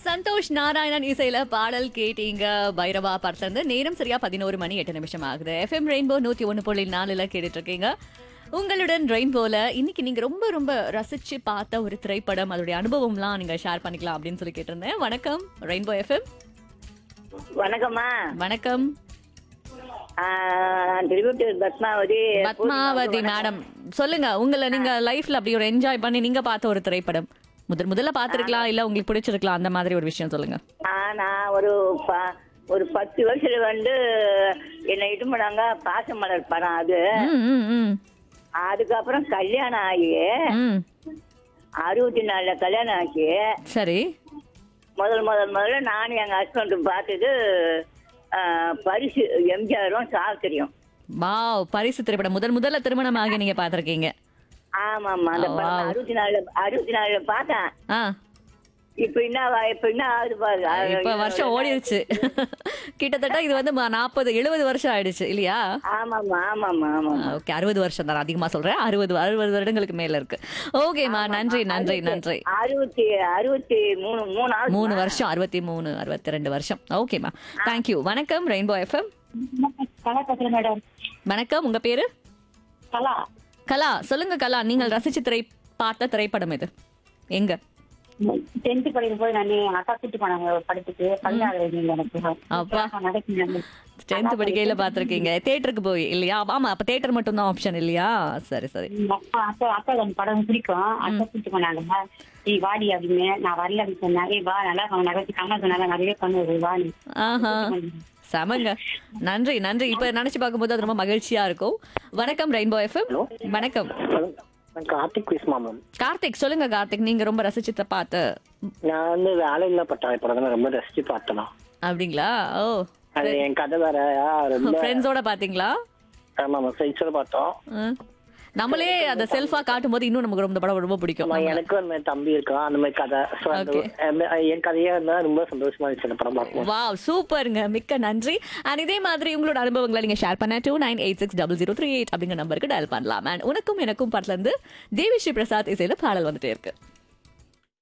சந்தோஷ் நாராயணன் இசையில பாடல் கேட்டீங்க பைரவா படத்துல நேரம் சரியா பதினோரு மணி எட்டு நிமிஷம் ஆகுது எஃப்எம் ரெயின்போ நூத்தி ஒன்னு புள்ளி நாலுல கேட்டுட்டு இருக்கீங்க உங்களுடன் ரெயின்போல இன்னைக்கு நீங்க ரொம்ப ரொம்ப ரசிச்சு பார்த்த ஒரு திரைப்படம் அதோடைய அனுபவம்லாம் நீங்க ஷேர் பண்ணிக்கலாம் அப்படின்னு சொல்லி கேட்டிருந்தேன் வணக்கம் ரெயின்போ எஃப்எம் வணக்கம்மா வணக்கம் திருவட்டூர் பத்மாவதி பத்மாவதி மேடம் சொல்லுங்க உங்களை நீங்க லைஃப்ல அப்படி ஒரு என்ஜாய் பண்ணி நீங்க பார்த்த ஒரு திரைப்படம் முதல் முதல்ல பார்த்திருக்கலாம் இல்ல உங்களுக்கு பிடிச்சிருக்கலாம் அந்த மாதிரி ஒரு விஷயம் சொல்லுங்க ஆ, நான் ஒரு ப- ஒரு பத்து வருஷத்துல வந்து என்னை இது பண்ணாங்க பாசமலர் படம் அது ம், ம், ம். அதுக்கப்புறம் கல்யாணம் ஆகி ம். அறுபத்தி நாலுல கல்யாணம் ஆச்சு சரி முதல் முதல் முதல்ல நானும் எங்க ஹஸ்பண்ட் பார்த்தது ஆ, பரிசு எம்ஜிஆரும் சாஸ்திரியும் வாவ் பரிசு திரைப்படம் முதல் முதல்ல திருமணமாக நீங்க பார்த்திருக்கீங்க ஆமாம்மா அந்த படம் Wow. அறுபத்தி நாலுல அறுபத்தி நாலுல பார்த்தேன் ஆ இப்ப என்ன இப்ப என்ன ஆகுது பாரு இப்ப வருஷம் ஓடிடுச்சு கிட்டத்தட்ட இது வந்து நாற்பது எழுபது வருஷம் ஆயிடுச்சு இல்லையா ஆமாம்மா ஆமாம்மா ஆமாம்மா ஓகே அறுபது வருஷம் தான் அதிகமா சொல்றேன் அறுபது அறுபது வருடங்களுக்கு மேல இருக்கு ஓகேம்மா நன்றி நன்றி நன்றி அறுபத்தி அறுபத்தி மூணு மூணு ஆள் மூணு வருஷம் அறுபத்தி மூணு அறுபத்தி ரெண்டு வருஷம் ஓகேம்மா தேங்க்யூ வணக்கம் ரெயின்போ எஃப்எம் கலா பேசுறேன் மேடம் வணக்கம் உங்க பேரு கலா கலா சொல்லுங்க கலா நீங்கள் ரசிச்சு திரை பார்த்த திரைப்படம் இது எங்க டென்த் படிக்கும் போது நான் எங்க அக்கா கூட்டு போனாங்க படத்துக்கு பதினாறு வயதுல எனக்கு அப்பா. நடக்குது டென்த் படிக்கையில பாத்திருக்கீங்க தியேட்டருக்கு போய் இல்லையா ஆமா அப்ப தியேட்டர் மட்டும் தான் ஆப்ஷன் இல்லையா சரி சரி அப்பா அப்பா அப்பா அந்த படம் பிடிக்கும் அக்கா கூட்டு போனாங்க நீ வாடி அப்படின்னு நான் வரல அப்படின்னு சொன்னேன் ஏய் வா நல்லா இருக்கும் நகர்த்தி கண்ணா சொன்னாங்க நிறைய பண்ணுவது வா நீ ஆஹா செமங்க நன்றி நன்றி இப்ப நினைச்சு பார்க்கும்போது அது ரொம்ப மகிழ்ச்சியா இருக்கும் வணக்கம் ரெயின்போ எஃப்எம் வணக்கம் கார்த்திக் விஸ்மா மேம் கார்த்திக் சொல்லுங்க கார்த்திக் நீங்க ரொம்ப ரசிச்சு த- பார்த்த நான் வந்து வேலையில்லா பட்டாளி படம் தான் ரொம்ப ரசிச்சு பார்த்தேன் அப்படிங்களா ஓ அது என் கதை வேற ரொம்ப ஃப்ரெண்ட்ஸோட பாத்தீங்களா ஆமா மேம் ஃப்ரெண்ட்ஸோட பார்த்தோம் ம். நம்மளே அந்த செல்ஃபா காட்டும் போது இன்னும் நமக்கு ரொம்ப இந்த படம் ரொம்ப பிடிக்கும் ஆமா, எனக்கும் அந்த மாதிரி தம்பி இருக்கான் அந்த மாதிரி கதை So, அந்த Okay. அந்த- என் கதையா இருந்தா ரொம்ப சந்தோஷமா இருந்துச்சு அந்த படம் பார்க்கும் வாவ் சூப்பருங்க மிக்க நன்றி அண்ட் இதே மாதிரி உங்களோட அனுபவங்களை நீங்க ஷேர் பண்ண two nine eight six double zero three eight அப்படிங்கிற நம்பருக்கு டயல் பண்ணலாம் அண்ட் உனக்கும் எனக்கும் படத்துல இருந்து தேவிஸ்ரீ பிரசாத் இசையில பாடல் வந்துட்டே இருக்கு